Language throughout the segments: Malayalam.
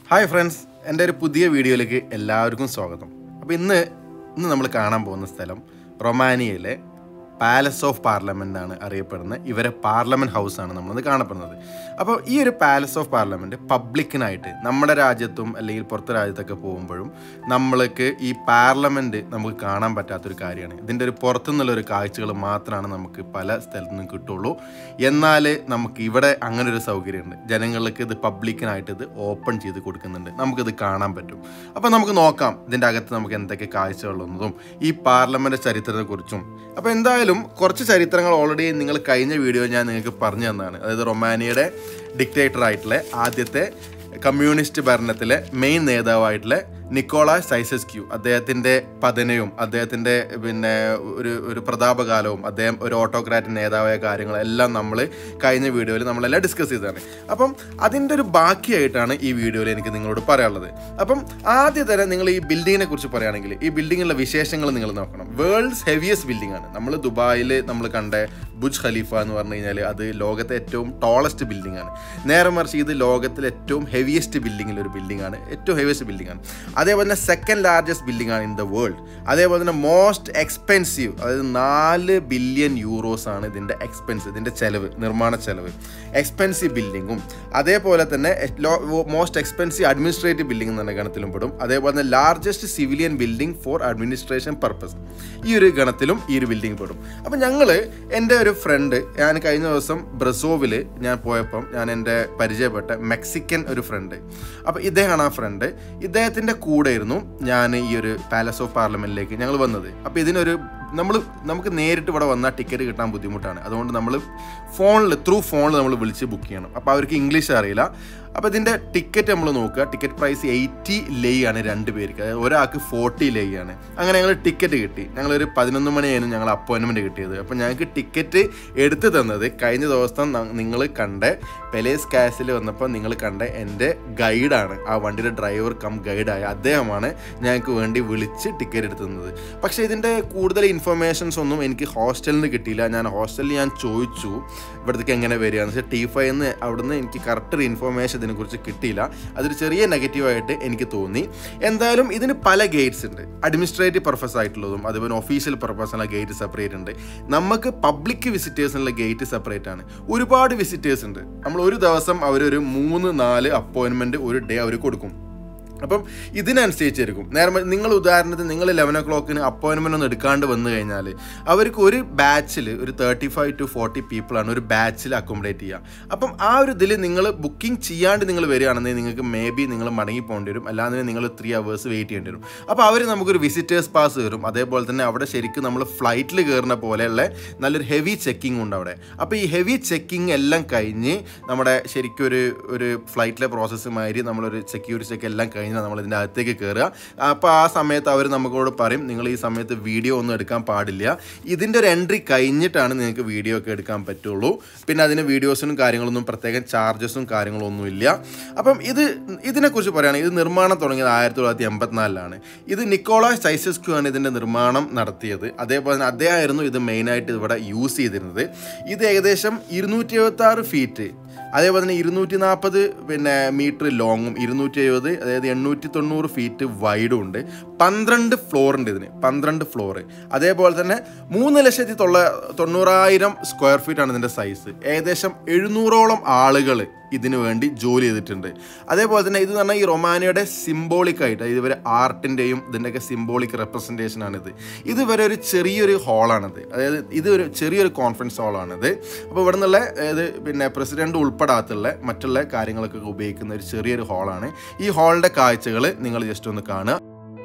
ഹായ് ഫ്രണ്ട്സ് എൻ്റെ ഒരു പുതിയ വീഡിയോയിലേക്ക് എല്ലാവർക്കും സ്വാഗതം അപ്പോൾ ഇന്ന് ഇന്ന് നമ്മൾ കാണാൻ പോകുന്ന സ്ഥലം റൊമാനിയയിലെ പാലസ് ഓഫ് പാർലമെൻ്റ് ആണ് അറിയപ്പെടുന്നത് ഇവരെ പാർലമെൻറ്റ് ഹൗസാണ് നമ്മളിന്ന് കാണപ്പെടുന്നത് അപ്പോൾ ഈ ഒരു പാലസ് ഓഫ് പാർലമെൻറ്റ് പബ്ലിക്കിനായിട്ട് നമ്മുടെ രാജ്യത്തും അല്ലെങ്കിൽ പുറത്തെ രാജ്യത്തൊക്കെ പോകുമ്പോഴും നമ്മൾക്ക് ഈ പാർലമെൻറ്റ് നമുക്ക് കാണാൻ പറ്റാത്തൊരു കാര്യമാണ് ഇതിൻ്റെ ഒരു പുറത്തുനിന്നുള്ള ഒരു കാഴ്ചകൾ മാത്രമാണ് നമുക്ക് പല സ്ഥലത്തു നിന്നും കിട്ടുള്ളൂ എന്നാൽ നമുക്ക് ഇവിടെ അങ്ങനെ ഒരു സൗകര്യമുണ്ട് ജനങ്ങൾക്ക് ഇത് പബ്ലിക്കിനായിട്ട് ഇത് ഓപ്പൺ ചെയ്ത് കൊടുക്കുന്നുണ്ട് നമുക്കിത് കാണാൻ പറ്റും അപ്പോൾ നമുക്ക് നോക്കാം ഇതിൻ്റെ അകത്ത് നമുക്ക് എന്തൊക്കെ കാഴ്ചകളുള്ളതും ഈ പാർലമെൻറ്റ് ചരിത്രത്തെക്കുറിച്ചും അപ്പോൾ എന്തായാലും കുറച്ച് ചരിത്രങ്ങൾ ഓൾറെഡി നിങ്ങൾ കഴിഞ്ഞ വീഡിയോ ഞാൻ നിങ്ങൾക്ക് പറഞ്ഞു തന്നതാണ് അതായത് റൊമാനിയയുടെ ഡിക്റ്റേറ്റർ ആയിട്ടുള്ള ആദ്യത്തെ കമ്മ്യൂണിസ്റ്റ് ഭരണത്തിലെ മെയിൻ നേതാവായിട്ടുള്ള നിക്കോളാ സൈസസ്ക്യൂ അദ്ദേഹത്തിൻ്റെ പതനവും അദ്ദേഹത്തിൻ്റെ പിന്നെ ഒരു ഒരു പ്രതാപകാലവും അദ്ദേഹം ഒരു ഓട്ടോക്രാറ്റ് നേതാവായ കാര്യങ്ങളെല്ലാം നമ്മൾ കഴിഞ്ഞ വീഡിയോയിൽ നമ്മളെല്ലാം ഡിസ്കസ് ചെയ്തതാണ് അപ്പം അതിൻ്റെ ഒരു ബാക്കിയായിട്ടാണ് ഈ വീഡിയോയിൽ എനിക്ക് നിങ്ങളോട് പറയാനുള്ളത് അപ്പം ആദ്യം തന്നെ നിങ്ങൾ ഈ ബിൽഡിങ്ങിനെ കുറിച്ച് പറയുകയാണെങ്കിൽ ഈ ബിൽഡിങ്ങിലുള്ള വിശേഷങ്ങൾ നിങ്ങൾ നോക്കണം വേൾഡ്സ് ഹെവിയസ്റ്റ് ബിൽഡിംഗ് ആണ് നമ്മൾ ദുബായിൽ നമ്മൾ കണ്ട ബുജ് ഖലീഫ എന്ന് പറഞ്ഞു കഴിഞ്ഞാൽ അത് ലോകത്തെ ഏറ്റവും ടോളസ്റ്റ് ബിൽഡിംഗ് ആണ് നേരെ മറിച്ച് ഇത് ലോകത്തിലെ ഏറ്റവും ഹെവിയസ്റ്റ് ബിൽഡിങ്ങിൽ ഒരു ബിൽഡിംഗ് ആണ് ഏറ്റവും ഹെവിയസ്റ്റ് ബിൽഡിംഗ് ആണ് അതേപോലെ തന്നെ സെക്കൻഡ് ലാർജസ്റ്റ് ബിൽഡിംഗ് ആണ് ഇൻ ദ വേൾഡ് അതേപോലെ തന്നെ മോസ്റ്റ് എക്സ്പെൻസീവ് അതായത് നാല് ബില്യൺ യൂറോസ് ആണ് ഇതിൻ്റെ എക്സ്പെൻസ് ഇതിൻ്റെ ചെലവ് നിർമ്മാണ ചെലവ് എക്സ്പെൻസീവ് ബിൽഡിങ്ങും അതേപോലെ തന്നെ മോസ്റ്റ് എക്സ്പെൻസീവ് അഡ്മിനിസ്ട്രേറ്റീവ് ബിൽഡിംഗ് എന്ന ഗണത്തിലും പെടും അതേപോലെ തന്നെ largest civilian building for administration purpose ഈ ഒരു ഗണത്തിലും ഈ ഒരു ബിൽഡിംഗ് പെടും അപ്പം ഞങ്ങൾ എൻ്റെ ഒരു ഫ്രണ്ട് ഞാൻ കഴിഞ്ഞ ദിവസം ബ്രസോവിൽ ഞാൻ പോയപ്പം ഞാൻ എൻ്റെ പരിചയപ്പെട്ട മെക്സിക്കൻ ഒരു ഫ്രണ്ട് അപ്പോൾ ഇദ്ദേഹമാണ് ആ ഫ്രണ്ട് ഇദ്ദേഹത്തിൻ്റെ കൂടെയായിരുന്നു ഞാൻ ഈ ഒരു പാലസ് ഓഫ് പാർലമെൻറ്റിലേക്ക് ഞങ്ങൾ വന്നത് അപ്പോൾ ഇതിനൊരു നമ്മൾ നമുക്ക് നേരിട്ട് ഇവിടെ വന്നാൽ ടിക്കറ്റ് കിട്ടാൻ ബുദ്ധിമുട്ടാണ് അതുകൊണ്ട് നമ്മൾ ഫോണിൽ ത്രൂ ഫോണിൽ നമ്മൾ വിളിച്ച് ബുക്ക് ചെയ്യണം അപ്പോൾ അവർക്ക് ഇംഗ്ലീഷ് അറിയില്ല അപ്പോൾ ഇതിൻ്റെ ടിക്കറ്റ് നമ്മൾ നോക്കുക ടിക്കറ്റ് പ്രൈസ് എയ്റ്റി ലേ ആണ് രണ്ട് പേർക്ക് അതായത് ഒരാൾക്ക് ഫോർട്ടി ലേ ആണ് അങ്ങനെ ഞങ്ങൾ ടിക്കറ്റ് കിട്ടി ഞങ്ങളൊരു പതിനൊന്ന് മണിയായിരുന്നു ഞങ്ങൾ അപ്പോയിൻമെൻറ്റ് കിട്ടിയത് അപ്പോൾ ഞങ്ങൾക്ക് ടിക്കറ്റ് എടുത്തു തന്നത് കഴിഞ്ഞ ദിവസം നിങ്ങൾ കണ്ട പെലേസ് കാസിൽ വന്നപ്പോൾ നിങ്ങൾ കണ്ട എൻ്റെ ഗൈഡാണ് ആ വണ്ടിയുടെ ഡ്രൈവർ കം ഗൈഡായ അദ്ദേഹമാണ് ഞങ്ങൾക്ക് വേണ്ടി വിളിച്ച് ടിക്കറ്റ് എടുത്തു തന്നത് പക്ഷേ ഇതിൻ്റെ കൂടുതൽ ഇൻഫർമേഷൻസ് ഒന്നും എനിക്ക് ഹോസ്റ്റലിൽ നിന്ന് കിട്ടിയില്ല ഞാൻ ഹോസ്റ്റലിൽ ഞാൻ ചോദിച്ചു ഇവിടത്തേക്ക് എങ്ങനെ വരിക എന്ന് വെച്ചാൽ ടി ഫൈ എന്ന് അവിടുന്ന് എനിക്ക് കറക്റ്റ് ഒരു ഇൻഫർമേഷൻ ഇതിനെക്കുറിച്ച് കിട്ടിയില്ല അതൊരു ചെറിയ നെഗറ്റീവായിട്ട് എനിക്ക് തോന്നി എന്തായാലും ഇതിന് പല ഗേറ്റ്സ് ഉണ്ട് അഡ്മിനിസ്ട്രേറ്റീവ് പർപ്പസ് ആയിട്ടുള്ളതും അതുപോലെ ഒഫീഷ്യൽ പർപ്പസിനുള്ള ഗേറ്റ് സെപ്പറേറ്റ് ഉണ്ട് നമുക്ക് പബ്ലിക് വിസിറ്റേഴ്സിനുള്ള ഗേറ്റ് സെപ്പറേറ്റ് ആണ് ഒരുപാട് വിസിറ്റേഴ്സ് ഉണ്ട് നമ്മൾ ഒരു ദിവസം അവരൊരു മൂന്ന് നാല് അപ്പോയിൻമെൻറ്റ് ഒരു ഡേ അവർ കൊടുക്കും അപ്പം ഇതിനനുസരിച്ചായിരിക്കും നേരെ നിങ്ങൾ ഉദാഹരണത്തിന് നിങ്ങൾ ലെവൻ ഒ ക്ലോക്കിന് അപ്പോയിൻമെൻ്റ് ഒന്നും എടുക്കാണ്ട് വന്നു കഴിഞ്ഞാൽ അവർക്ക് ഒരു ബാച്ചിൽ ഒരു തേർട്ടി ഫൈവ് ടു ഫോർട്ടി പീപ്പിളാണ് ഒരു ബാച്ചിൽ അക്കോമഡേറ്റ് ചെയ്യുക അപ്പം ആ ഒരു ഇതിൽ നിങ്ങൾ ബുക്കിംഗ് ചെയ്യാണ്ട് നിങ്ങൾ വരികയാണെന്നുണ്ടെങ്കിൽ നിങ്ങൾക്ക് മേ ബി നിങ്ങൾ മടങ്ങി പോകേണ്ടി വരും അല്ലാതെ നിങ്ങൾ ത്രീ അവേഴ്സ് വെയിറ്റ് ചെയ്യേണ്ടി വരും അപ്പോൾ അവർ നമുക്കൊരു വിസിറ്റേഴ്സ് പാസ് തരും അതേപോലെ തന്നെ അവിടെ ശരിക്കും നമ്മൾ ഫ്ലൈറ്റിൽ കയറുന്ന പോലെയുള്ള നല്ലൊരു ഹെവി ചെക്കിംഗ് ഉണ്ട് അവിടെ അപ്പോൾ ഈ ഹെവി ചെക്കിംഗ് എല്ലാം കഴിഞ്ഞ് നമ്മുടെ ശരിക്കും ഒരു ഒരു ഫ്ലൈറ്റിലെ പ്രോസസ്സ് മാതിരി നമ്മളൊരു സെക്യൂരിറ്റി ചെക്ക് എല്ലാം കഴിഞ്ഞ് നമ്മൾ ഇതിൻ്റെ അകത്തേക്ക് കയറുക അപ്പോൾ ആ സമയത്ത് അവർ നമുക്കോട് പറയും നിങ്ങൾ ഈ സമയത്ത് വീഡിയോ ഒന്നും എടുക്കാൻ പാടില്ല ഇതിൻ്റെ ഒരു എൻട്രി കഴിഞ്ഞിട്ടാണ് നിങ്ങൾക്ക് വീഡിയോ ഒക്കെ എടുക്കാൻ പറ്റുള്ളൂ പിന്നെ അതിന് വീഡിയോസിനും കാര്യങ്ങളൊന്നും പ്രത്യേകം ചാർജസും കാര്യങ്ങളൊന്നും ഇല്ല അപ്പം ഇത് ഇതിനെക്കുറിച്ച് പറയുകയാണെങ്കിൽ ഇത് നിർമ്മാണം തുടങ്ങിയത് ആയിരത്തി തൊള്ളായിരത്തി എൺപത്തിനാലിലാണ് ഇത് നിക്കോളാസ് സൈസസ്ക്യു ആണ് ഇതിൻ്റെ നിർമ്മാണം നടത്തിയത് അതേപോലെ തന്നെ അദ്ദേഹമായിരുന്നു ഇത് മെയിനായിട്ട് ഇവിടെ യൂസ് ചെയ്തിരുന്നത് ഇത് ഏകദേശം ഇരുന്നൂറ്റി എഴുപത്തി ആറ് ഫീറ്റ് അതേപോലെ തന്നെ ഇരുന്നൂറ്റി നാൽപ്പത് പിന്നെ മീറ്റർ ലോങ്ങും ഇരുന്നൂറ്റി എഴുപത് അതായത് എണ്ണൂറ്റി തൊണ്ണൂറ് ഫീറ്റ് വൈഡും ഉണ്ട് പന്ത്രണ്ട് ഫ്ലോർ ഉണ്ട് ഇതിന് പന്ത്രണ്ട് ഫ്ലോർ അതേപോലെ തന്നെ മൂന്ന് ലക്ഷത്തി തൊള്ള തൊണ്ണൂറായിരം സ്ക്വയർ ഫീറ്റ് ആണ് ഇതിൻ്റെ സൈസ് ഏകദേശം എഴുന്നൂറോളം ആളുകൾ ഇതിനു വേണ്ടി ജോലി ചെയ്തിട്ടുണ്ട് അതേപോലെ തന്നെ ഇത് പറഞ്ഞാൽ ഈ റൊമാനിയയുടെ സിംബോളിക് ആയിട്ട് ഇതുവരെ ആർട്ടിൻ്റെയും ഇതിൻ്റെയൊക്കെ സിംബോളിക് റെപ്രസെൻറ്റേഷൻ ആണിത് ഇത് വരെ ഒരു ചെറിയൊരു ഹാളാണിത് അതായത് ഇത് ഒരു ചെറിയൊരു കോൺഫറൻസ് ഹാളാണിത് അപ്പോൾ ഇവിടെ നിന്നുള്ള അതായത് പിന്നെ പ്രസിഡന്റ് ഉൾപ്പെടാത്തുള്ള മറ്റുള്ള കാര്യങ്ങളൊക്കെ ഉപയോഗിക്കുന്ന ഒരു ചെറിയൊരു ഹാളാണ് ഈ ഹാളിൻ്റെ കാഴ്ചകൾ നിങ്ങൾ ജസ്റ്റ് ഒന്ന് കാണുക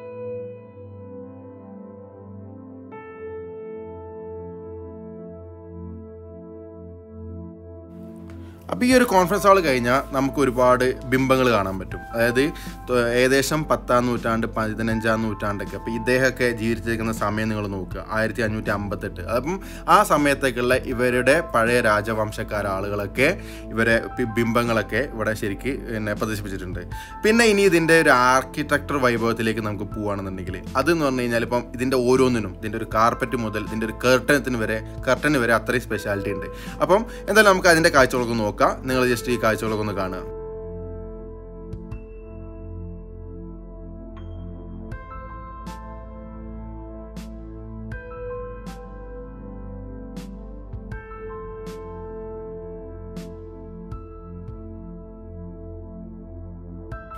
അപ്പോൾ ഈ ഒരു കോൺഫറൻസ് ഹാൾ കഴിഞ്ഞാൽ നമുക്ക് ഒരുപാട് ബിംബങ്ങൾ കാണാൻ പറ്റും അതായത് ത- ഏകദേശം പത്താം നൂറ്റാണ്ട് പതിനഞ്ചാം നൂറ്റാണ്ടൊക്കെ അപ്പോൾ ഇദ്ദേഹമൊക്കെ ജീവിച്ചിരിക്കുന്ന സമയം നിങ്ങൾ നോക്കുക ആയിരത്തി അഞ്ഞൂറ്റി അമ്പത്തെട്ട് അപ്പം ആ സമയത്തേക്കുള്ള ഇവരുടെ പഴയ രാജവംശക്കാര ആളുകളൊക്കെ ഇവരെ പി- ബിംബങ്ങളൊക്കെ ഇവിടെ ശരിക്ക് പിന്നെ പ്രദർശിപ്പിച്ചിട്ടുണ്ട് പിന്നെ ഇനി ഇതിൻ്റെ ഒരു ആർക്കിടെക്ചർ വൈഭവത്തിലേക്ക് നമുക്ക് പോവുകയാണെന്നുണ്ടെങ്കിൽ അതെന്ന് പറഞ്ഞു കഴിഞ്ഞാൽ ഇപ്പം ഇതിൻ്റെ ഓരോന്നിനും ഇതിൻ്റെ ഒരു കാർപ്പറ്റ് മുതൽ ഇതിൻ്റെ ഒരു കർട്ടനത്തിന് വരെ കർട്ടന് വരെ അത്രയും സ്പെഷ്യാലിറ്റി ഉണ്ട് അപ്പം എന്തായാലും നമുക്ക് അതിൻ്റെ കാഴ്ചകളൊക്കെ നോക്കാം നിങ്ങൾ ജസ്റ്റ് ഈ കാഴ്ചകളൊക്കെ ഒന്ന് കാണുക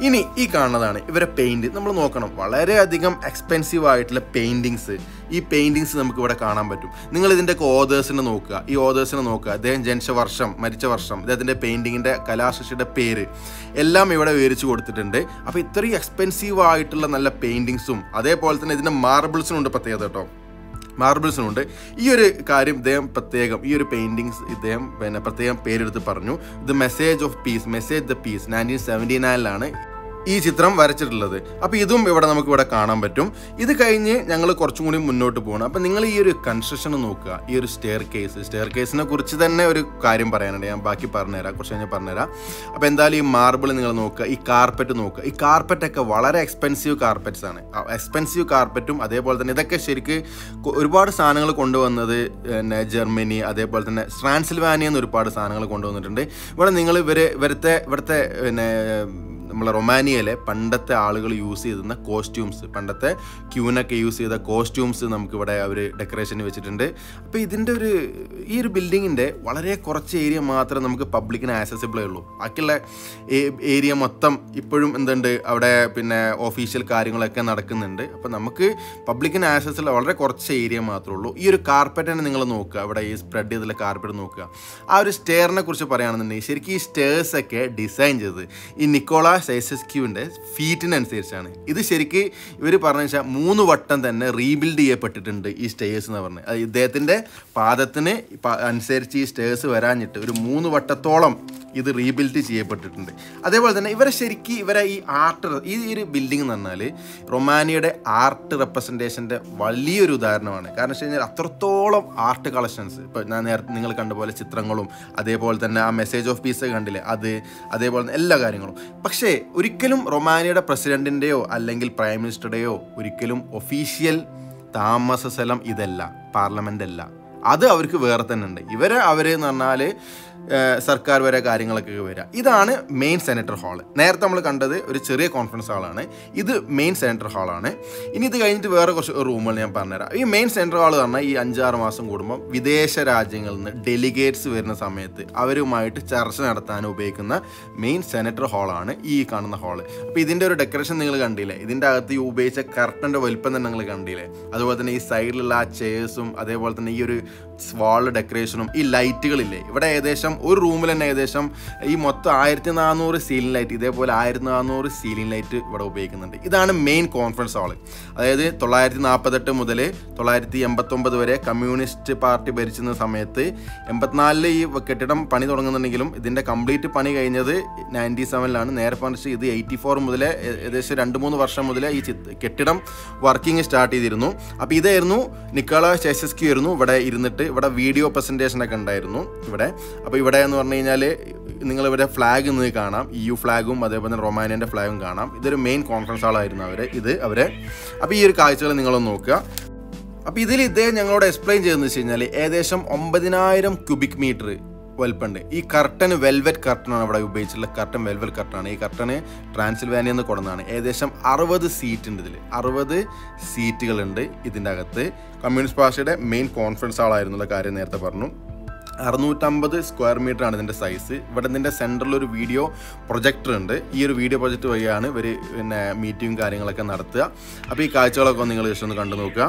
ഇനി ഈ കാണുന്നതാണ് ഇവരെ പെയിന്റ് നമ്മൾ നോക്കണം വളരെയധികം എക്സ്പെൻസീവ് ആയിട്ടുള്ള പെയിന്റിങ്സ് ഈ പെയിന്റിങ്സ് നമുക്ക് ഇവിടെ കാണാൻ പറ്റും നിങ്ങൾ ഇതിൻ്റെ ഓതേഴ്സിനെ നോക്കുക ഈ ഓതേഴ്സിനെ നോക്കുക അദ്ദേഹം ജനിച്ച വർഷം മരിച്ച വർഷം അദ്ദേഹത്തിൻ്റെ പെയിന്റിങ്ങിൻ്റെ കലാസൃഷ്ടിയുടെ പേര് എല്ലാം ഇവിടെ വിവരിച്ചു കൊടുത്തിട്ടുണ്ട് അപ്പോൾ ഇത്രയും എക്സ്പെൻസീവ് ആയിട്ടുള്ള നല്ല പെയിന്റിങ്സും അതേപോലെ തന്നെ ഇതിൻ്റെ മാർബിൾസിനും ഉണ്ട് പ്രത്യേകത കേട്ടോ മാർബിൾസിനുണ്ട് ഈ ഒരു കാര്യം ഇദ്ദേഹം പ്രത്യേകം ഈ ഒരു പെയിൻറ്റിങ്സ് ഇദ്ദേഹം പിന്നെ പ്രത്യേകം പേരെടുത്ത് പറഞ്ഞു the message of peace message the peace nineteen seventy നയനിലാണ് ഈ ചിത്രം വരച്ചിട്ടുള്ളത് അപ്പോൾ ഇതും ഇവിടെ നമുക്ക് ഇവിടെ കാണാൻ പറ്റും ഇത് കഴിഞ്ഞ് ഞങ്ങൾ കുറച്ചും കൂടി മുന്നോട്ട് പോകണം അപ്പോൾ നിങ്ങൾ ഈ ഒരു കൺസ്ട്രക്ഷൻ നോക്കുക ഈ ഒരു സ്റ്റെയർ കേസ് സ്റ്റെയർ കേസിനെ കുറിച്ച് തന്നെ ഒരു കാര്യം പറയാനുണ്ട് ഞാൻ ബാക്കി പറഞ്ഞുതരാം കുറച്ച് കഴിഞ്ഞാൽ പറഞ്ഞുതരാം അപ്പോൾ എന്തായാലും ഈ മാർബിൾ നിങ്ങൾ നോക്കുക ഈ കാർപ്പറ്റ് നോക്കുക ഈ കാർപ്പറ്റൊക്കെ വളരെ എക്സ്പെൻസീവ് കാർപ്പറ്റ്സ് ആണ് എക്സ്പെൻസീവ് കാർപ്പറ്റും അതേപോലെ തന്നെ ഇതൊക്കെ ശരിക്ക് കൊ- ഒരുപാട് സാധനങ്ങൾ കൊണ്ടുവന്നത് പിന്നെ ജർമ്മനി അതേപോലെ തന്നെ ട്രാൻസിൽവാനിയ എന്ന് ഒരുപാട് സാധനങ്ങൾ കൊണ്ടുവന്നിട്ടുണ്ട് ഇവിടെ നിങ്ങൾ ഇവർ ഇവരത്തെ ഇവിടുത്തെ പിന്നെ നമ്മളെ റൊമാനിയയിലെ പണ്ടത്തെ ആളുകൾ യൂസ് ചെയ്തിരുന്ന കോസ്റ്റ്യൂംസ് പണ്ടത്തെ ക്യൂനൊക്കെ യൂസ് ചെയ്ത കോസ്റ്റ്യൂംസ് നമുക്കിവിടെ അവർ ഡെക്കറേഷന് വെച്ചിട്ടുണ്ട് അപ്പോൾ ഇതിൻ്റെ ഒരു ഈ ഒരു ബിൽഡിങ്ങിൻ്റെ വളരെ കുറച്ച് ഏരിയ മാത്രമേ നമുക്ക് പബ്ലിക്കിന് ആക്സസിബിൾ ഉള്ളൂ ബാക്കിയുള്ള ഏരിയ മൊത്തം ഇപ്പോഴും എന്തുണ്ട് അവിടെ പിന്നെ ഒഫീഷ്യൽ കാര്യങ്ങളൊക്കെ നടക്കുന്നുണ്ട് അപ്പോൾ നമുക്ക് പബ്ലിക്കിന് ആക്സസ് ഉള്ള വളരെ കുറച്ച് ഏരിയ മാത്രമേ ഉള്ളൂ ഈ ഒരു കാർപ്പറ്റിനെ നിങ്ങൾ നോക്കുക അവിടെ ഈ സ്പ്രെഡ് ചെയ്തിട്ടുള്ള കാർപ്പറ്റ് നോക്കുക ആ ഒരു സ്റ്റെയറിനെ കുറിച്ച് പറയുകയാണെന്നുണ്ടെങ്കിൽ ശരിക്കും ഈ സ്റ്റേഴ്സ് ഒക്കെ ഡിസൈൻ ചെയ്തത് ഈ നിക്കോള സൈസസ്ക്യൂവിൻ്റെ ഫീറ്റിനനുസരിച്ചാണ് ഇത് ശരിക്ക് ഇവർ പറഞ്ഞു വെച്ചാൽ മൂന്ന് വട്ടം തന്നെ റീബിൽഡ് ചെയ്യപ്പെട്ടിട്ടുണ്ട് ഈ സ്റ്റേഴ്സ് എന്ന് പറഞ്ഞത് അത് ഇദ്ദേഹത്തിൻ്റെ പാദത്തിന് പ- അനുസരിച്ച് ഈ സ്റ്റേഴ്സ് വരാഞ്ഞിട്ട് ഒരു മൂന്ന് വട്ടത്തോളം ഇത് റീബിൽഡ് ചെയ്യപ്പെട്ടിട്ടുണ്ട് അതേപോലെ തന്നെ ഇവരെ ശരിക്കും ഇവരെ ഈ ആർട്ട് ഈ ഒരു ബിൽഡിംഗ് എന്ന് പറഞ്ഞാൽ റൊമാനിയയുടെ ആർട്ട് റെപ്രസെൻറ്റേഷൻ്റെ വലിയൊരു ഉദാഹരണമാണ് കാരണം വെച്ച് കഴിഞ്ഞാൽ അത്രത്തോളം ആർട്ട് കളക്ഷൻസ് ഇപ്പോൾ ഞാൻ നേരത്തെ നിങ്ങൾ കണ്ട പോലെ ചിത്രങ്ങളും അതേപോലെ തന്നെ ആ മെസ്സേജ് ഓഫ് പീസ് കണ്ടില്ലേ അത് അതേപോലെ തന്നെ എല്ലാ കാര്യങ്ങളും പക്ഷേ ഒരിക്കലും റൊമാനിയയുടെ പ്രസിഡൻറ്റിൻ്റെയോ അല്ലെങ്കിൽ പ്രൈം മിനിസ്റ്ററുടെയോ ഒരിക്കലും ഒഫീഷ്യൽ താമസ സ്ഥലം ഇതല്ല പാർലമെൻ്റ് അല്ല അത് അവർക്ക് വേറെ തന്നെ ഉണ്ട് ഇവരെ അവർ എന്ന് പറഞ്ഞാൽ സർക്കാർ വരെ കാര്യങ്ങളൊക്കെ വരിക ഇതാണ് മെയിൻ സെനറ്റർ ഹാള് നേരത്തെ നമ്മൾ കണ്ടത് ഒരു ചെറിയ കോൺഫറൻസ് ഹാളാണ് ഇത് മെയിൻ സെനറ്റർ ഹാളാണ് ഇനി ഇത് കഴിഞ്ഞിട്ട് വേറെ കുറച്ച് റൂമുകൾ ഞാൻ പറഞ്ഞുതരാം ഈ മെയിൻ സെൻറ്റർ ഹാൾ പറഞ്ഞാൽ ഈ അഞ്ചാറ് മാസം കൂടുമ്പോൾ വിദേശ രാജ്യങ്ങളിൽ നിന്ന് ഡെലിഗേറ്റ്സ് വരുന്ന സമയത്ത് അവരുമായിട്ട് ചർച്ച നടത്താൻ ഉപയോഗിക്കുന്ന മെയിൻ സെനറ്റർ ഹാളാണ് ഈ കാണുന്ന ഹാള് അപ്പോൾ ഇതിൻ്റെ ഒരു ഡെക്കറേഷൻ നിങ്ങൾ കണ്ടില്ലേ ഇതിൻ്റെ അകത്ത് ഈ ഉപയോഗിച്ച കർട്ടൻ്റെ വലിപ്പം തന്നെ നിങ്ങൾ കണ്ടില്ലേ അതുപോലെ തന്നെ ഈ സൈഡിലുള്ള ആ ചെയേഴ്സും അതേപോലെ തന്നെ ഈ ഒരു വാൾ ഡെക്കറേഷനും ഈ ലൈറ്റുകളില്ലേ ഇവിടെ ഏകദേശം ഒരു റൂമിൽ തന്നെ ഏകദേശം ഈ മൊത്തം ആയിരത്തി നാനൂറ് സീലിംഗ് ലൈറ്റ് ഇതേപോലെ ആയിരത്തി നാനൂറ് സീലിംഗ് ലൈറ്റ് ഇവിടെ ഉപയോഗിക്കുന്നുണ്ട് ഇതാണ് മെയിൻ കോൺഫറൻസ് ഹാള് അതായത് തൊള്ളായിരത്തി നാൽപ്പത്തെട്ട് മുതൽ തൊള്ളായിരത്തി എൺപത്തൊമ്പത് വരെ കമ്മ്യൂണിസ്റ്റ് പാർട്ടി ഭരിച്ചിരുന്ന സമയത്ത് എൺപത്തിനാലില് ഈ കെട്ടിടം പണി തുടങ്ങുന്നുണ്ടെങ്കിലും ഇതിൻ്റെ കംപ്ലീറ്റ് പണി കഴിഞ്ഞത് നയൻറ്റി സെവനിലാണ് നേരെ പറഞ്ഞിട്ട് ഇത് എയ്റ്റി ഫോർ മുതൽ ഏകദേശം രണ്ട് മൂന്ന് വർഷം മുതൽ ഈ ചിത്ര കെട്ടിടം വർക്കിംഗ് സ്റ്റാർട്ട് ചെയ്തിരുന്നു അപ്പോൾ ഇതായിരുന്നു നിക്കോള ചേസസ്ക്യൂ ആയിരുന്നു ഇവിടെ ഇരുന്നിട്ട് ഇവിടെ വീഡിയോ പ്രസൻറ്റേഷൻ ഒക്കെ ഉണ്ടായിരുന്നു ഇവിടെ അപ്പോൾ ഇവിടെ എന്ന് പറഞ്ഞു കഴിഞ്ഞാൽ നിങ്ങൾ ഇവിടെ ഫ്ലാഗ് നിന്ന് കാണാം ഇ യു ഫ്ലാഗും അതേപോലെ തന്നെ റൊമാനിയൻ്റെ ഫ്ലാഗും കാണാം ഇതൊരു മെയിൻ കോൺഫറൻസ് ഹാളായിരുന്നു അവർ ഇത് അവരെ അപ്പോൾ ഈ ഒരു കാഴ്ചകൾ നിങ്ങളൊന്ന് നോക്കുക അപ്പോൾ ഇതിൽ ഇദ്ദേഹം ഞങ്ങളോട് എക്സ്പ്ലെയിൻ ചെയ്തെന്ന് വെച്ച് കഴിഞ്ഞാൽ ഏകദേശം ഒമ്പതിനായിരം ക്യൂബിക് മീറ്റർ വലുപ്പമുണ്ട് ഈ കർട്ടൻ വെൽവെറ്റ് കർട്ടനാണ് ഇവിടെ ഉപയോഗിച്ചിട്ടുള്ള കർട്ടൻ വെൽവെറ്റ് കർട്ടനാണ് ഈ കർട്ടന് ട്രാൻസിൽവാനിയ എന്ന് കൊടുന്നതാണ് ഏകദേശം അറുപത് സീറ്റ് ഉണ്ട് ഇതിൽ അറുപത് സീറ്റുകളുണ്ട് ഇതിൻ്റെ അകത്ത് കമ്മ്യൂണിസ്റ്റ് പാർട്ടിയുടെ മെയിൻ കോൺഫറൻസ് ഹാളായിരുന്നുള്ള കാര്യം നേരത്തെ പറഞ്ഞു അറുന്നൂറ്റമ്പത് സ്ക്വയർ മീറ്റർ ആണ് ഇതിൻ്റെ സൈസ് ഇവിടെ ഇതിൻ്റെ സെൻറ്ററിൽ ഒരു വീഡിയോ പ്രൊജക്ടർ ഉണ്ട് ഈ ഒരു വീഡിയോ പ്രൊജക്ടർ വഴിയാണ് ഇവർ പിന്നെ മീറ്റിങ്ങും കാര്യങ്ങളൊക്കെ നടത്തുക അപ്പോൾ ഈ കാഴ്ചകളൊക്കെ ഒന്ന് നിങ്ങൾ ജസ്റ്റ് ഒന്ന് കണ്ടു നോക്കുക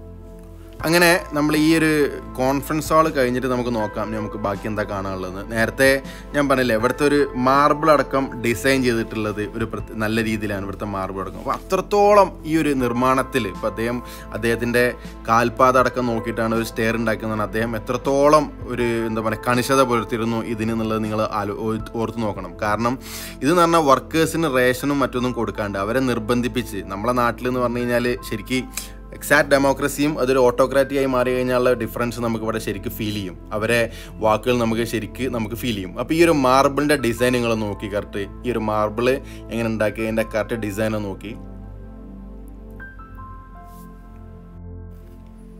അങ്ങനെ നമ്മൾ ഈ ഒരു കോൺഫറൻസ് ഹാൾ കഴിഞ്ഞിട്ട് നമുക്ക് നോക്കാം ഇനി നമുക്ക് ബാക്കി എന്താ കാണാനുള്ളത് നേരത്തെ ഞാൻ പറഞ്ഞില്ലേ ഇവിടുത്തെ ഒരു മാർബിൾ അടക്കം ഡിസൈൻ ചെയ്തിട്ടുള്ളത് ഒരു പ്രത്യ- നല്ല രീതിയിലാണ് ഇവിടുത്തെ മാർബിൾ അടക്കം അപ്പോൾ അത്രത്തോളം ഈ ഒരു നിർമ്മാണത്തിൽ ഇപ്പോൾ അദ്ദേഹം അദ്ദേഹത്തിൻ്റെ കാൽപാത അടക്കം നോക്കിയിട്ടാണ് ഒരു സ്റ്റെയർ ഉണ്ടാക്കുന്നതാണ് അദ്ദേഹം എത്രത്തോളം ഒരു എന്താ പറയുക കണിശത പുലർത്തിയിരുന്നു ഇതിന് എന്നുള്ളത് നിങ്ങൾ ആലോ ഓ- ഓർത്ത് നോക്കണം കാരണം ഇതെന്ന് പറഞ്ഞാൽ വർക്കേഴ്സിന് റേഷനും മറ്റൊന്നും കൊടുക്കാണ്ട് അവരെ നിർബന്ധിപ്പിച്ച് നമ്മളെ നാട്ടിൽ എന്ന് പറഞ്ഞു കഴിഞ്ഞാൽ ശരിക്കും എക്സാക്ട് ഡെമോക്രസിയും അതൊരു ഓട്ടോക്രാറ്റിയായി മാറി കഴിഞ്ഞാലുള്ള ഡിഫറൻസ് നമുക്ക് ഇവിടെ ശരിക്കും ഫീൽ ചെയ്യും അവരെ വാക്കുകൾ നമുക്ക് ശരിക്ക് നമുക്ക് ഫീൽ ചെയ്യും അപ്പോൾ ഈ ഒരു മാർബിളിൻ്റെ ഡിസൈൻ നിങ്ങൾ നോക്കി കറക്റ്റ് ഈ ഒരു മാർബിൾ എങ്ങനെ ഉണ്ടാക്കി അതിൻ്റെ കറക്റ്റ് ഡിസൈൻ നോക്കി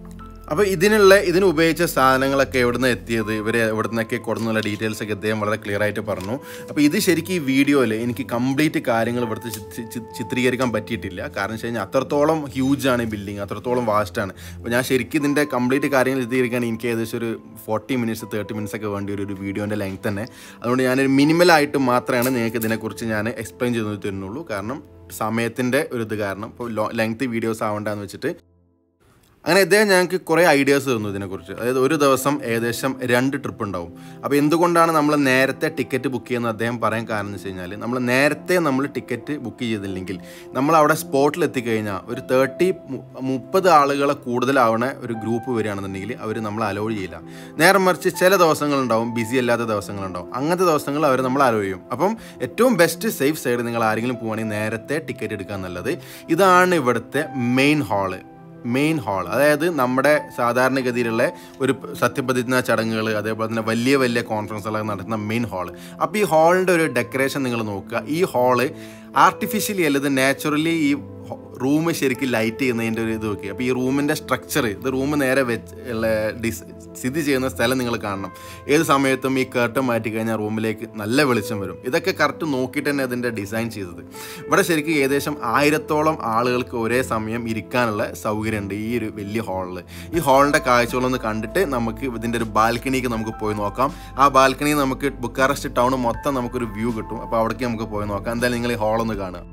അപ്പോൾ ഇതിനുള്ള ഇതിന് ഉപയോഗിച്ച സാധനങ്ങളൊക്കെ എവിടുന്ന് എത്തിയത് ഇവർ എവിടെ നിന്നൊക്കെ കൊടുന്നുള്ള ഡീറ്റെയിൽസ് ഒക്കെ അദ്ദേഹം വളരെ ക്ലിയർ ആയിട്ട് പറഞ്ഞു അപ്പോൾ ഇത് ശരിക്കും ഈ വീഡിയോയിൽ എനിക്ക് കംപ്ലീറ്റ് കാര്യങ്ങൾ ഇവിടുത്തെ ചി- ചി- ചിത്രീകരിക്കാൻ പറ്റിയിട്ടില്ല കാരണം വെച്ച് കഴിഞ്ഞാൽ അത്രത്തോളം ഹ്യൂജ് ആണ് ഈ ബിൽഡിംഗ് അത്രത്തോളം വാസ്റ്റ് ആണ് അപ്പോൾ ഞാൻ ശരിക്കും ഇതിൻ്റെ കംപ്ലീറ്റ് കാര്യങ്ങൾ ചിത്രീകരിക്കാൻ എനിക്ക് ഏകദേശം ഒരു ഫോർട്ടി മിനിറ്റ്സ് തേർട്ടി മിനിറ്റ്സ് ഒക്കെ വേണ്ടി വരും ഒരു വീഡിയോൻ്റെ ലെങ്ത് തന്നെ അതുകൊണ്ട് ഞാനൊരു മിനിമലായിട്ട് മാത്രമാണ് നിങ്ങൾക്ക് ഇതിനെക്കുറിച്ച് ഞാൻ എക്സ്പ്ലെയിൻ ചെയ്ത് തരുന്നുള്ളൂ കാരണം സമയത്തിൻ്റെ ഒരു ഇത് കാരണം ഇപ്പോൾ ലെങ്ത് വീഡിയോസ് ആവണ്ടെന്ന് വെച്ചിട്ട് അങ്ങനെ ഇദ്ദേഹം ഞങ്ങൾക്ക് കുറേ ഐഡിയാസ് തന്നു ഇതിനെക്കുറിച്ച് അതായത് ഒരു ദിവസം ഏകദേശം രണ്ട് ട്രിപ്പ് ഉണ്ടാവും അപ്പോൾ എന്തുകൊണ്ടാണ് നമ്മൾ നേരത്തെ ടിക്കറ്റ് ബുക്ക് ചെയ്യുന്നത് അദ്ദേഹം പറയാൻ കാരണം എന്ന് വെച്ച് കഴിഞ്ഞാൽ നമ്മൾ നേരത്തെ നമ്മൾ ടിക്കറ്റ് ബുക്ക് ചെയ്തില്ലെങ്കിൽ നമ്മൾ അവിടെ സ്പോട്ടിൽ എത്തിക്കഴിഞ്ഞാൽ ഒരു തേർട്ടി മുപ്പത് ആളുകളെ കൂടുതലാവണ ഒരു ഗ്രൂപ്പ് വരികയാണെന്നുണ്ടെങ്കിൽ അവർ നമ്മൾ അലോ ചെയ്യില്ല നേരെ മറിച്ച് ചില ദിവസങ്ങളുണ്ടാവും ബിസി അല്ലാത്ത ദിവസങ്ങളുണ്ടാവും അങ്ങനത്തെ ദിവസങ്ങൾ അവർ നമ്മൾ അലോ ചെയ്യും അപ്പം ഏറ്റവും ബെസ്റ്റ് സേഫ് സൈഡ് നിങ്ങൾ ആരെങ്കിലും പോവുകയാണെങ്കിൽ നേരത്തെ ടിക്കറ്റ് എടുക്കാൻ നല്ലത് ഇതാണ് ഇവിടുത്തെ മെയിൻ ഹാള് മെയിൻ ഹാൾ അതായത് നമ്മുടെ സാധാരണഗതിയിലുള്ള ഒരു സത്യപ്രതിജ്ഞ ചടങ്ങുകൾ അതേപോലെ തന്നെ വലിയ വലിയ കോൺഫറൻസുകളൊക്കെ നടത്തുന്ന മെയിൻ ഹാൾ അപ്പോൾ ഈ ഹാളിൻ്റെ ഒരു ഡെക്കറേഷൻ നിങ്ങൾ നോക്കുക ഈ ഹാള് ആർട്ടിഫിഷ്യലി അല്ലത് നാച്ചുറലി ഈ റൂം ശരിക്കും ലൈറ്റ് ചെയ്യുന്നതിൻ്റെ ഒരു ഇത് നോക്കി അപ്പോൾ ഈ റൂമിൻ്റെ സ്ട്രക്ചർ ഇത് റൂം നേരെ വെച്ച് ഉള്ള ഡിസ് സ്ഥിതി ചെയ്യുന്ന സ്ഥലം നിങ്ങൾ കാണണം ഏത് സമയത്തും ഈ കേർട്ടൻ മാറ്റി കഴിഞ്ഞാൽ റൂമിലേക്ക് നല്ല വെളിച്ചം വരും ഇതൊക്കെ കറക്റ്റ് നോക്കിയിട്ട് തന്നെ അതിൻ്റെ ഡിസൈൻ ചെയ്തത് ഇവിടെ ശരിക്കും ഏകദേശം ആയിരത്തോളം ആളുകൾക്ക് ഒരേ സമയം ഇരിക്കാനുള്ള സൗകര്യമുണ്ട് ഈ ഒരു വലിയ ഹാളിൽ ഈ ഹാളിൻ്റെ കാഴ്ചകളൊന്ന് കണ്ടിട്ട് നമുക്ക് ഇതിൻ്റെ ഒരു ബാൽക്കണിക്ക് നമുക്ക് പോയി നോക്കാം ആ ബാൽക്കണി നമുക്ക് ബുക്കാറസ്റ്റ് ടൗൺ മൊത്തം നമുക്കൊരു വ്യൂ കിട്ടും അപ്പോൾ അവിടേക്ക് നമുക്ക് പോയി നോക്കാം എന്തായാലും നിങ്ങൾ ഈ ഹാളൊന്ന് കാണുക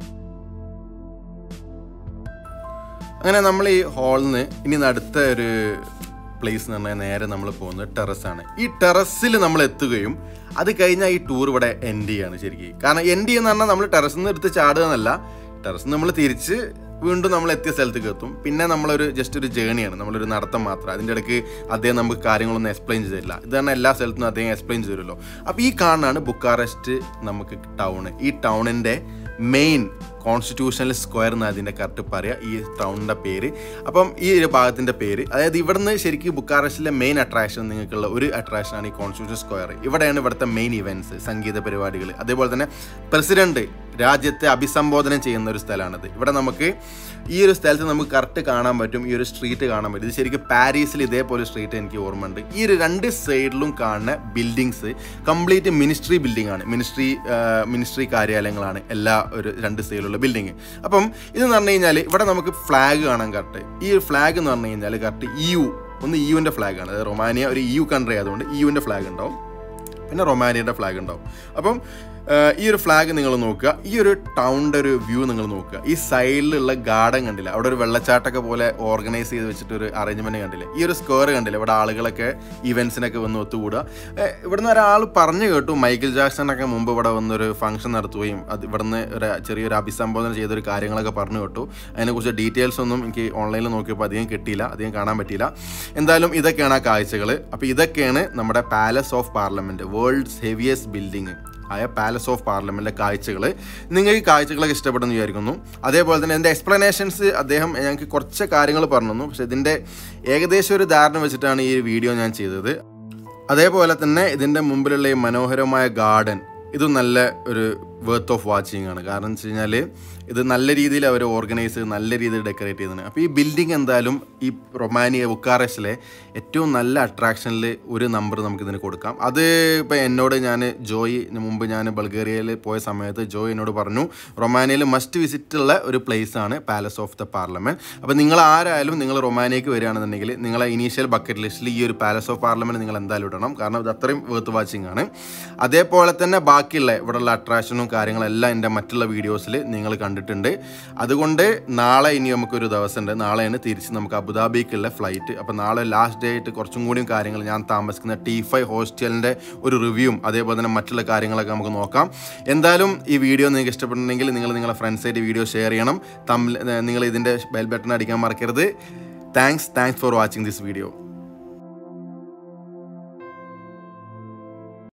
അങ്ങനെ നമ്മൾ ഈ ഹാളിൽ നിന്ന് ഇനി അടുത്ത ഒരു പ്ലേസ് എന്ന് പറഞ്ഞാൽ നേരെ നമ്മൾ പോകുന്നത് ടെറസാണ് ഈ ടെറസിൽ നമ്മൾ എത്തുകയും അത് കഴിഞ്ഞാൽ ഈ ടൂർ ഇവിടെ എൻഡ് ചെയ്യാണ് ശരിക്കും കാരണം എൻഡ് ചെയ്യുന്ന പറഞ്ഞാൽ നമ്മൾ ടെറസിൽ നിന്ന് എടുത്ത് ചാടുക എന്നല്ല ടെറസിൽ നമ്മൾ തിരിച്ച് വീണ്ടും നമ്മൾ എത്തിയ സ്ഥലത്തേക്ക് എത്തും പിന്നെ നമ്മളൊരു ജസ്റ്റ് ഒരു ജേണിയാണ് നമ്മളൊരു നടത്തം മാത്രം അതിൻ്റെ ഇടയ്ക്ക് അദ്ദേഹം നമുക്ക് കാര്യങ്ങളൊന്നും എക്സ്പ്ലെയിൻ ചെയ്ത് തരില്ല ഇത് തന്നെ എല്ലാ സ്ഥലത്തും അദ്ദേഹം എക്സ്പ്ലെയിൻ ചെയ്ത് തരുമല്ലോ അപ്പോൾ ഈ കാണാണ് ബുക്കാറസ്റ്റ് നമുക്ക് ടൗൺ ഈ ടൗണിൻ്റെ മെയിൻ കോൺസ്റ്റിറ്റ്യൂഷണൽ സ്ക്വയർ എന്ന് അതിൻ്റെ കറക്റ്റ് പറയുക ഈ ടൗണിൻ്റെ പേര് അപ്പം ഈ ഒരു ഭാഗത്തിൻ്റെ പേര് അതായത് ഇവിടുന്ന് ശരിക്കും ബുക്കാറസ്റ്റിലെ മെയിൻ അട്രാക്ഷൻ നിങ്ങൾക്കുള്ള ഒരു അട്രാക്ഷനാണ് ഈ കോൺസ്റ്റിറ്റ്യൂഷൻ സ്ക്വയർ ഇവിടെയാണ് ഇവിടുത്തെ മെയിൻ ഇവൻറ്റ്സ് സംഗീത പരിപാടികൾ അതേപോലെ തന്നെ പ്രസിഡന്റ് രാജ്യത്തെ അഭിസംബോധന ചെയ്യുന്ന ഒരു സ്ഥലമാണിത് ഇവിടെ നമുക്ക് ഈ ഒരു സ്ഥലത്ത് നമുക്ക് കറക്റ്റ് കാണാൻ പറ്റും ഈ ഒരു സ്ട്രീറ്റ് കാണാൻ പറ്റും ഇത് ശരിക്കും പാരീസിൽ ഇതേപോലെ സ്ട്രീറ്റ് എനിക്ക് ഓർമ്മയുണ്ട് ഈ ഒരു രണ്ട് സൈഡിലും കാണുന്ന ബിൽഡിങ്സ് കംപ്ലീറ്റ് മിനിസ്ട്രി ബിൽഡിംഗ് ആണ് മിനിസ്ട്രി മിനിസ്ട്രി കാര്യാലയങ്ങളാണ് എല്ലാ ഒരു രണ്ട് സൈഡിലുള്ള ബിൽഡിങ് അപ്പം ഇതെന്ന് പറഞ്ഞു കഴിഞ്ഞാൽ ഇവിടെ നമുക്ക് ഫ്ലാഗ് കാണാൻ കറക്റ്റ് ഈ ഒരു ഫ്ലാഗ് എന്ന് പറഞ്ഞു കഴിഞ്ഞാൽ കറക്റ്റ് ഇ യു ഒന്ന് ഇ യുവിൻ്റെ ഫ്ലാഗ് ആണ് അതായത് റൊമാനിയ ഒരു ഇ യു കൺട്രി ആയതുകൊണ്ട് ഇ യുവിൻ്റെ ഫ്ലാഗ് ഉണ്ടാവും പിന്നെ റൊമാനിയയുടെ ഫ്ലാഗ് ഉണ്ടാവും അപ്പം ആഹ് ഈ ഒരു ഫ്ലാഗ് നിങ്ങൾ നോക്കുക ഈ ഒരു ടൗണിൻ്റെ ഒരു വ്യൂ നിങ്ങൾ നോക്കുക ഈ സൈഡിലുള്ള ഗാർഡൻ കണ്ടില്ല അവിടെ ഒരു വെള്ളച്ചാട്ടമൊക്കെ പോലെ ഓർഗനൈസ് ചെയ്ത് വെച്ചിട്ട് ഒരു അറേഞ്ച്മെൻറ്റ് കണ്ടില്ല ഈ ഒരു സ്ക്വയർ കണ്ടില്ല ഇവിടെ ആളുകളൊക്കെ ഇവൻസിനൊക്കെ വന്ന് ഒത്തുകൂടുക ഏഹ് ഇവിടുന്ന് ഒരാൾ പറഞ്ഞു കേട്ടു മൈക്കിൾ ജാക്സണൊക്കെ മുമ്പ് ഇവിടെ വന്നൊരു ഫംഗ്ഷൻ നടത്തുകയും അത് ഇവിടുന്ന് ഒരു ചെറിയൊരു അഭിസംബോധന ചെയ്തൊരു കാര്യങ്ങളൊക്കെ പറഞ്ഞു കേട്ടു അതിനെക്കുറിച്ച് ഡീറ്റെയിൽസ് ഒന്നും എനിക്ക് ഓൺലൈനിൽ നോക്കിയപ്പോൾ അധികം കിട്ടിയില്ല അധികം കാണാൻ പറ്റിയില്ല എന്തായാലും ഇതൊക്കെയാണ് ആ കാഴ്ചകൾ അപ്പോൾ ഇതൊക്കെയാണ് നമ്മുടെ palace of parliament world's heaviest building ആയ പാലസ് ഓഫ് പാർലമെൻറ്റിലെ കാഴ്ചകൾ നിങ്ങൾക്ക് ഈ കാഴ്ചകളൊക്കെ ഇഷ്ടപ്പെടുന്നു വിചാരിക്കുന്നു അതേപോലെ തന്നെ എൻ്റെ എക്സ്പ്ലനേഷൻസ് അദ്ദേഹം ഞങ്ങൾക്ക് കുറച്ച് കാര്യങ്ങൾ പറഞ്ഞു തന്നു പക്ഷേ ഇതിൻ്റെ ഏകദേശം ഒരു ധാരണ വെച്ചിട്ടാണ് ഈ വീഡിയോ ഞാൻ ചെയ്തത് അതേപോലെ തന്നെ ഇതിൻ്റെ മുമ്പിലുള്ള ഈ മനോഹരമായ ഗാർഡൻ ഇതും നല്ല ഒരു വേർത്ത് ഓഫ് വാച്ചിങ് ആണ് കാരണം എന്ന് വെച്ച് കഴിഞ്ഞാൽ ഇത് നല്ല രീതിയിൽ അവർ ഓർഗനൈസ് ചെയ്ത് നല്ല രീതിയിൽ ഡെക്കറേറ്റ് ചെയ്തതാണ് അപ്പോൾ ഈ ബിൽഡിംഗ് എന്തായാലും ഈ റൊമാനിയ ബുക്കാറസ്റ്റിലെ ഏറ്റവും നല്ല അട്രാക്ഷനിൽ ഒരു നമ്പർ നമുക്കിതിന് കൊടുക്കാം അത് ഇപ്പോൾ എന്നോട് ഞാൻ ജോയി മുമ്പ് ഞാൻ ബൾഗേറിയയിൽ പോയ സമയത്ത് ജോയ് എന്നോട് പറഞ്ഞു റൊമാനിയയിൽ മസ്റ്റ് വിസിറ്റ് ഉള്ള ഒരു പ്ലേസ് ആണ് പാലസ് ഓഫ് ദ പാർലമെൻറ്റ് അപ്പോൾ നിങ്ങൾ ആരായാലും നിങ്ങൾ റൊമാനിയക്ക് വരികയാണെന്നുണ്ടെങ്കിൽ നിങ്ങളെ ഇനീഷ്യൽ ബക്കറ്റ് ലിസ്റ്റിൽ ഈ ഒരു പാലസ് ഓഫ് പാർലമെൻറ്റ് നിങ്ങൾ എന്തായാലും ഇടണം കാരണം ഇത് അത്രയും വേർത്ത് വാച്ചിങ് ആണ് അതേപോലെ തന്നെ ബാക്കിയുള്ള ഇവിടെയുള്ള അട്രാക്ഷനും കാര്യങ്ങളെല്ലാം എൻ്റെ മറ്റുള്ള വീഡിയോസിൽ നിങ്ങൾ കണ്ടിട്ടുണ്ട് അതുകൊണ്ട് നാളെ ഇനി നമുക്കൊരു ദിവസമുണ്ട് നാളെയാണ് തിരിച്ച് നമുക്ക് അബുദാബിക്കുള്ള ഫ്ലൈറ്റ് അപ്പോൾ നാളെ ലാസ്റ്റ് ഡേ ആയിട്ട് കുറച്ചും കൂടിയും കാര്യങ്ങൾ ഞാൻ താമസിക്കുന്ന ടി ഫൈവ് ഹോസ്റ്റലിൻ്റെ ഒരു റിവ്യൂവും അതേപോലെ തന്നെ മറ്റുള്ള കാര്യങ്ങളൊക്കെ നമുക്ക് നോക്കാം എന്തായാലും ഈ വീഡിയോ നിങ്ങൾക്ക് ഇഷ്ടപ്പെടുന്നെങ്കിൽ നിങ്ങൾ നിങ്ങളുടെ ഫ്രണ്ട്സായിട്ട് വീഡിയോ ഷെയർ ചെയ്യണം തമ്മിൽ നിങ്ങൾ ഇതിൻ്റെ ബെൽ ബട്ടൺ അടിക്കാൻ മറക്കരുത് thanks thanks for watching this video